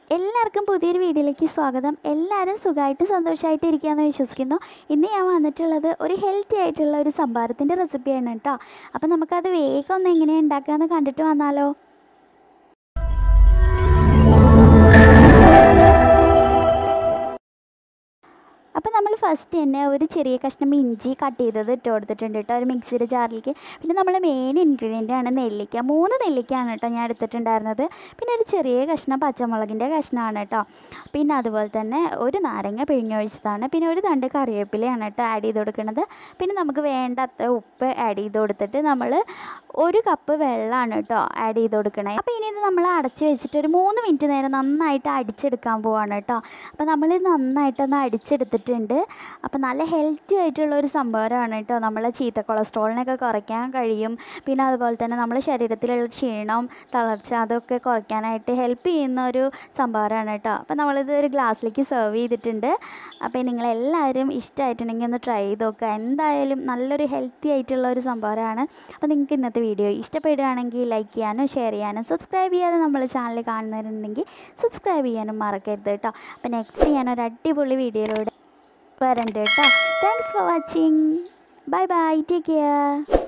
എല്ലാവർക്കും പുതിയൊരു വീഡിയോയിലേക്ക് സ്വാഗതം എല്ലാവരും സുഖമായിട്ട് സന്തോഷമായിട്ട് ഇരിക്കുകയെന്ന് വിശ്വസിക്കുന്നു ഇന്ന് ഞാൻ വന്നിട്ടുള്ളത് ഒരു ഹെൽത്തി ആയിട്ടുള്ള ഒരു സംഭാരത്തിൻ്റെ റെസിപ്പിയാണ് കേട്ടോ അപ്പോൾ നമുക്കത് വേഗം ഒന്ന് എങ്ങനെയാണ് ഉണ്ടാക്കുകയെന്ന് കണ്ടിട്ട് വന്നാലോ അപ്പോൾ നമ്മൾ ഫസ്റ്റ് തന്നെ ഒരു ചെറിയ കഷ്ണം ഇഞ്ചി കട്ട് ചെയ്തത് ഇട്ട് കൊടുത്തിട്ടുണ്ട് കേട്ടോ ഒരു മിക്സിയുടെ ജാറിലേക്ക് പിന്നെ നമ്മൾ മെയിൻ ഇൻഗ്രീഡിയൻ്റ് ആണ് നെല്ലിക്ക മൂന്ന് നെല്ലിക്കയാണ് കേട്ടോ ഞാൻ എടുത്തിട്ടുണ്ടായിരുന്നത് പിന്നെ ഒരു ചെറിയ കഷ്ണം പച്ചമുളകിൻ്റെ കഷ്ണമാണ് കേട്ടോ പിന്നെ അതുപോലെ തന്നെ ഒരു നാരങ്ങ പിഴിഞ്ഞൊഴിച്ചതാണ് പിന്നെ ഒരു തണ്ട് കറിവേപ്പിലയാണ് കേട്ടോ ആഡ് ചെയ്ത് കൊടുക്കുന്നത് പിന്നെ നമുക്ക് വേണ്ടാത്ത ഉപ്പ് ആഡ് ചെയ്ത് കൊടുത്തിട്ട് നമ്മൾ ഒരു കപ്പ് വെള്ളമാണ് കേട്ടോ ആഡ് ചെയ്ത് കൊടുക്കണേ അപ്പോൾ ഇനി ഇത് നമ്മൾ അടച്ച് വെച്ചിട്ട് ഒരു മൂന്ന് മിനിറ്റ് നേരം നന്നായിട്ട് അടിച്ചെടുക്കാൻ പോവാണ് കേട്ടോ അപ്പോൾ നമ്മൾ നന്നായിട്ടൊന്ന് അടിച്ചെടുത്തിട്ടുണ്ട് അപ്പോൾ നല്ല ഹെൽത്തി ആയിട്ടുള്ള ഒരു സംഭവമാണ് കേട്ടോ നമ്മളെ ചീത്ത കൊളസ്ട്രോളിനൊക്കെ കുറയ്ക്കാൻ കഴിയും പിന്നെ അതുപോലെ തന്നെ നമ്മുടെ ശരീരത്തിലുള്ള ക്ഷീണം തളർച്ച അതൊക്കെ കുറയ്ക്കാനായിട്ട് ഹെൽപ്പ് ചെയ്യുന്ന ഒരു സംഭവമാണ് കേട്ടോ അപ്പോൾ നമ്മളിത് ഒരു ഗ്ലാസ്സിലേക്ക് സെർവ് ചെയ്തിട്ടുണ്ട് അപ്പോൾ നിങ്ങളെല്ലാവരും ഇഷ്ടമായിട്ടുണ്ടെങ്കിൽ ഒന്ന് ട്രൈ ചെയ്ത് നോക്കുക എന്തായാലും നല്ലൊരു ഹെൽത്തി ആയിട്ടുള്ള ഒരു സംഭവമാണ് അപ്പോൾ നിങ്ങൾക്ക് ഇന്നത്തെ വീഡിയോ ഇഷ്ടപ്പെടുകയാണെങ്കിൽ ലൈക്ക് ചെയ്യാനും ഷെയർ ചെയ്യാനും സബ്സ്ക്രൈബ് ചെയ്യാതെ നമ്മൾ ചാനൽ കാണുന്നവരുണ്ടെങ്കിൽ സബ്സ്ക്രൈബ് ചെയ്യാനും മറക്കരുത് കേട്ടോ അപ്പോൾ നെക്സ്റ്റ് ഞാൻ ഒരു അടിപൊളി വീഡിയോയിലൂടെ വരണ്ട് കേട്ടോ thanks for watching bye bye take care